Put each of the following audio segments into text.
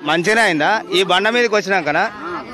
మంచిగానే అయిందా ఈ బండ మీదకి వచ్చినాకనా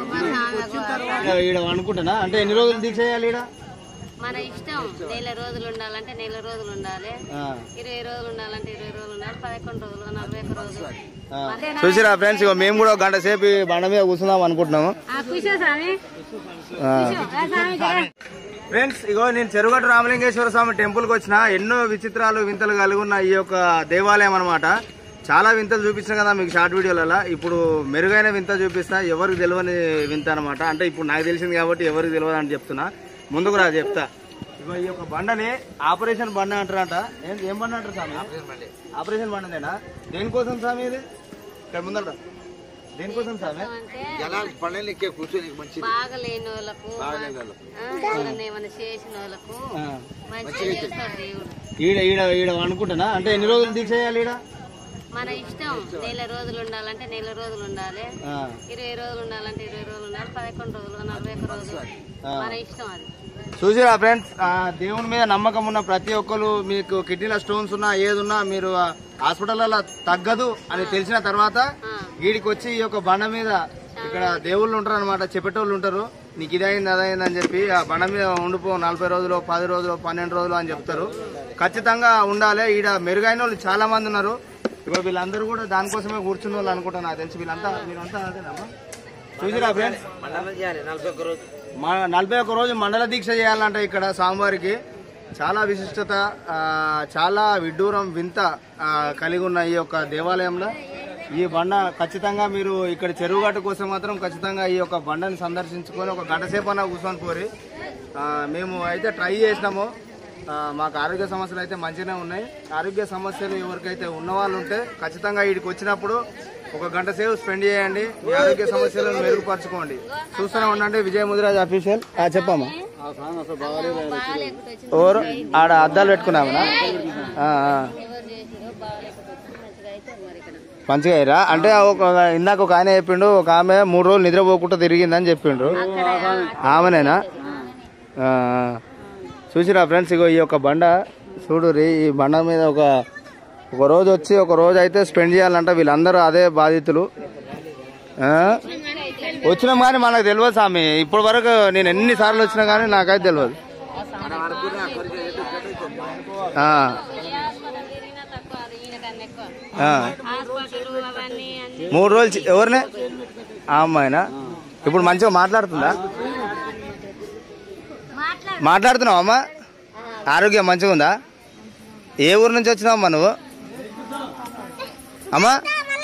ఈడ అనుకుంటున్నా అంటే ఎన్ని రోజులు దీక్ష చేయాలి ఈడ మన ఇష్టం నెల రోజులు ఉండాలంటే నెల రోజులు ఉండాలి ఆ, ఇరవై రోజులు ఉండాలంటే ఇరవై రోజులు ఉండాలి పదకొండు రోజులు నలభై ఒక్క రోజులు ఆ. చూసిరా ఫ్రెండ్స్ ఇగో మేము కూడా ఒక గంట సేపు ఈ బండ మీద కూర్చుందాం అనుకుంటున్నాము కూర్చో స్వామి ఆ. స్వామి జర. ఫ్రెండ్స్ ఇగో నేను చెరుగట్టు రామలింగేశ్వర స్వామి టెంపుల్ కి వచ్చిన ఎన్నో విచిత్రాలు వింతలు కలిగి ఉన్న ఈ యొక్క దేవాలయం అన్నమాట చాలా వింతలు చూపించిన కదా మీకు షార్ట్ వీడియోలలో ఇప్పుడు మెరుగైన వింత చూపిస్తా ఎవరికి తెలియని వింత అనమాట అంటే ఇప్పుడు నాకు తెలిసింది కాబట్టి ఎవరికి తెలియదు అని చెప్తున్నా ముందుకు రా చెప్తా ఇగో ఈ యొక్క బండని ఆపరేషన్ బండ అంటారంట ఏం ఏం బండ అంటారు స్వామి ఆపరేషన్ బండనేనా దేనికోసం స్వామి ఇది ఇక్కడ ముందర దేనికోసం స్వామి అంటే బాగా లేని వాళ్ళకు ఆ, ఎవరన్నా ఏమైనా చేసిన వాళ్ళకు ఆ. మంచిగా చేస్తాడు దేవుడు ఈడ ఈడ ఈడ అనుకుంటున్నా అంటే ఎన్ని రోజులు దీక్ష చేయాలి ఈడ మన ఇష్టం నెల రోజులు ఉండాలంటే నెల రోజులు ఉండాలి ఆ, ఇరవై రోజులు ఉండాలంటే ఇరవై రోజులు ఉండాలి పదకొండు రోజులు నలభై ఒక్క రోజులు మన ఇష్టం అది చూసిరా ఫ్రెండ్స్ ఆ దేవుని మీద నమ్మకం ఉన్న ప్రతి ఒక్కరు మీకు కిడ్నీలో స్టోన్స్ ఉన్నా ఏదున్నా మీరు హాస్పిటల్లో తగ్గదు అని తెలిసిన తర్వాత ఆ. వీడికి వచ్చి ఈ యొక్క బండ మీద ఇక్కడ దేవుళ్ళు ఉంటారు అనమాట చెప్పేటోళ్ళు ఉంటారు నీకు ఇదైంది అదైంది అని చెప్పి ఆ బండ మీద ఉండిపో నలభై రోజులు పది రోజులు పన్నెండు రోజులు అని చెప్తారు ఖచ్చితంగా ఉండాలి ఈడ మెరుగైన వాళ్ళు చాలా మంది ఉన్నారు ఇప్పుడు వీళ్ళందరూ కూడా దానికోసమే కూర్చున్న వాళ్ళు అనుకుంటా నాకు తెలిసి వీళ్ళంతా వీళ్ళంతా అదేనమ్మా చూసిరా ఫ్రెండ్స్ మ- నలభై ఒక్క రోజు మండల దీక్ష చేయాలంటే ఇక్కడ స్వామివారికి చాలా విశిష్టత ఆ, చాలా విడ్డూరం వింత ఆ, కలిగి ఉన్న ఈ యొక్క దేవాలయంలో ఈ బండ ఖచ్చితంగా మీరు ఇక్కడ చెరువు గట్టు కోసం మాత్రం ఖచ్చితంగా ఈ యొక్క బండని సందర్శించుకొని ఒక గంట సేపు అన్న కూర్చొని పోరి ఆ, మేము అయితే ట్రై చేసినాము ఆ, మాకు ఆరోగ్య సమస్యలు అయితే మంచిగానే ఉన్నాయి ఆరోగ్య సమస్యలు ఎవరికైతే ఉన్న వాళ్ళు ఉంటే ఖచ్చితంగా వీడికి వచ్చినప్పుడు ఒక గంట సేపు స్పెండ్ చేయండి మీ ఆరోగ్య సమస్యలను మెరుగుపరచుకోండి చూస్తూనే ఉండండి విజయ ముదిరాజ్ అఫీషియల్ చెప్పమ్మా ఎవరు ఆడ అద్దాలు పెట్టుకున్నామనా ఆ, ఆ. ఎవరు చేసిరో బాగాలేకపోతే మంచిగా అయితే మరి ఇక్కడ మంచిగా అయ్యారా అంటే ఒక ఇందాక ఒక ఆయన చెప్పిండు ఒక ఆమె మూడు రోజులు నిద్రపోకుండా తిరిగిందని చెప్పిండ్రు ఆమెనేనా ఆ, ఆ. చూసిరా ఫ్రెండ్స్ ఇగో ఈ యొక్క బండ చూడు ఈ బండ మీద ఒక ఒక రోజు వచ్చి ఒక రోజు అయితే స్పెండ్ చేయాలంట వీళ్ళందరూ అదే బాధితులు ఆ? వచ్చినాం కానీ మనకు తెలియదు స్వామి ఇప్పటి వరకు నేను ఎన్ని సార్లు వచ్చినా కానీ నాకైతే తెలియదు ఆ, హాస్పిటల్ తిరిగినా తక్కువ అది ఈయనకన్నా ఎక్కువ ఆ. హాస్పిటల్ అవన్నీ అన్ని మూడు రోజులు చి- ఎవరినే ఆ అమ్మాయినా ఇప్పుడు మంచిగా మాట్లాడుతుందా మాట్లాడుతున్నావు అమ్మా ఆరోగ్యం మంచిగా ఉందా ఏ ఊరు నుంచి వచ్చినావు అమ్మా నువ్వు అమ్మా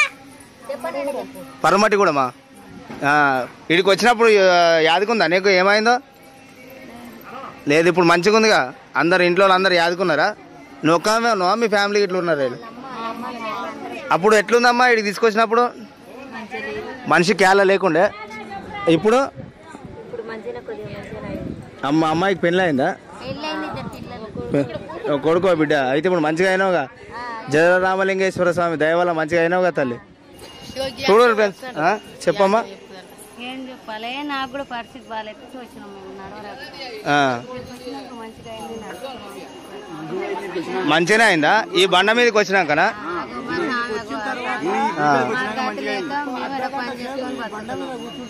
పరమటి కూడా అమ్మా ఇక్కడికి వచ్చినప్పుడు ఆ, యాదకుందా నీకు ఏమైందో లేదు ఇప్పుడు మంచిగా ఉందిగా అందరు ఇంట్లో వాళ్ళు అందరు యాదుకున్నారా నువ్వు ఒక్కమే ఉన్నావా మీ ఫ్యామిలీ ఇట్లా ఉన్నారు వీళ్ళు? అప్పుడు ఎట్లుందమ్మా ఇక్కడికి తీసుకొచ్చినప్పుడు మనిషి కేల లేకుండే ఇప్పుడు ఇప్పుడు మంచిగా కొద్దిగా మంచిగా అమ్మ అమ్మాయికి పెళ్ళి అయిందా పెళ్ళైంది ఇద్దరు పిల్లలు పె- ఓ కొడుకో బిడ్డ అయితే ఇప్పుడు మంచిగా అయినావుగా జయ రామలింగేశ్వర స్వామి దయ వల్ల మంచిగా అయినావుగా తల్లి చూడరు ఫ్రెండ్స్ ఆ? చెప్పమ్మా ఏం చెప్పాలి నాకు కూడా పరిస్థితి బాగాలేక వచ్చినాం మేము నడవలేక ఆ. మంచిగా అయింది నడుస్తున్నాం. మంచిగానే అయిందా ఈ బండ మీదకి వచ్చినాకనా మా నాన్నకు ఆ. మాకు గతి లేక మేము ఇక్కడ పని చేసుకొని బతుకుతున్నాం.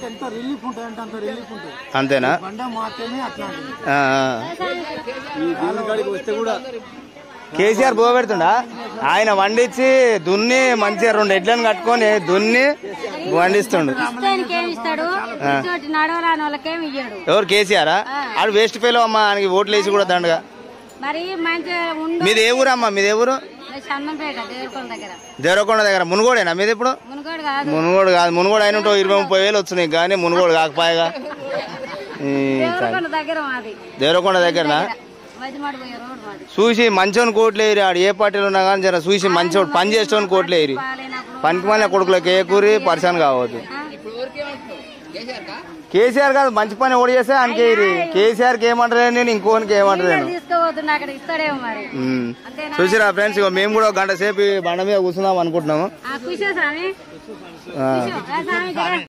అంతేనా ఆ, ఆ. కేసీఆర్ బో పెడుతుండా ఆయన వండించి దున్ని మంచిగా రెండు ఎడ్లను కట్టుకొని దున్ని వండిస్తుండు ఇస్తానికి ఏమి ఇస్తాడు ఇచ్చోటి నడవరాని వాళ్ళకేమి ఇయ్యాడు ఎవరు కేసీఆరా ఆడు వేస్ట్ ఫెయిల్ అమ్మా ఆయనకి ఓట్లు వేసి కూడా దండగా మరి మంచిగా ఉండు మీది ఏ ఊరు అమ్మా మీది ఏ ఊరు చందంపేట దేవరకొండ దగ్గర దేవరకొండ దగ్గర మునుగోడేనా మీది ఇప్పుడు మునుగోడు కాదు మునుగోడు కాదు మునుగోడు అయిన ఉంటే ఇరవై ముప్పై వేలు వచ్చినాయి కానీ మునుగోడు కాకపోయాగా ఈ దేవరకొండ దగ్గర మాది దేవరకొండ దగ్గరనా వదిమాడు పోయే రోడ్ మాది చూసి మంచోని కోట్లు వేయరు ఆడు ఏ పార్టీలో ఉన్నా కానీ జర చూసి మంచోడు పని చేసేవాని కోట్లు వేయరు బాగాలేనప్పుడు పనికి మళ్ళీ కొడుకులకు ఏ కూరి పరిశాన్ కావద్దు కేసీఆర్ కాదు మంచి పని ఓడి చేస్తే ఆయనకి వేయరు కేసీఆర్కి ఏమంటారు నేను ఇంకోనికి ఏమంటారు తీసుకోబోతున్నా అక్కడ ఇస్తాడేమో మరి అంతేనా చూసిరా ఫ్రెండ్స్ ఇగో మేము కూడా ఒక గంట సేపు ఈ బండ మీద కూర్చుందాం అనుకుంటున్నాము ఆ, కూర్చో స్వామి ఆ. కూర్చో. ఆ, స్వామి జర.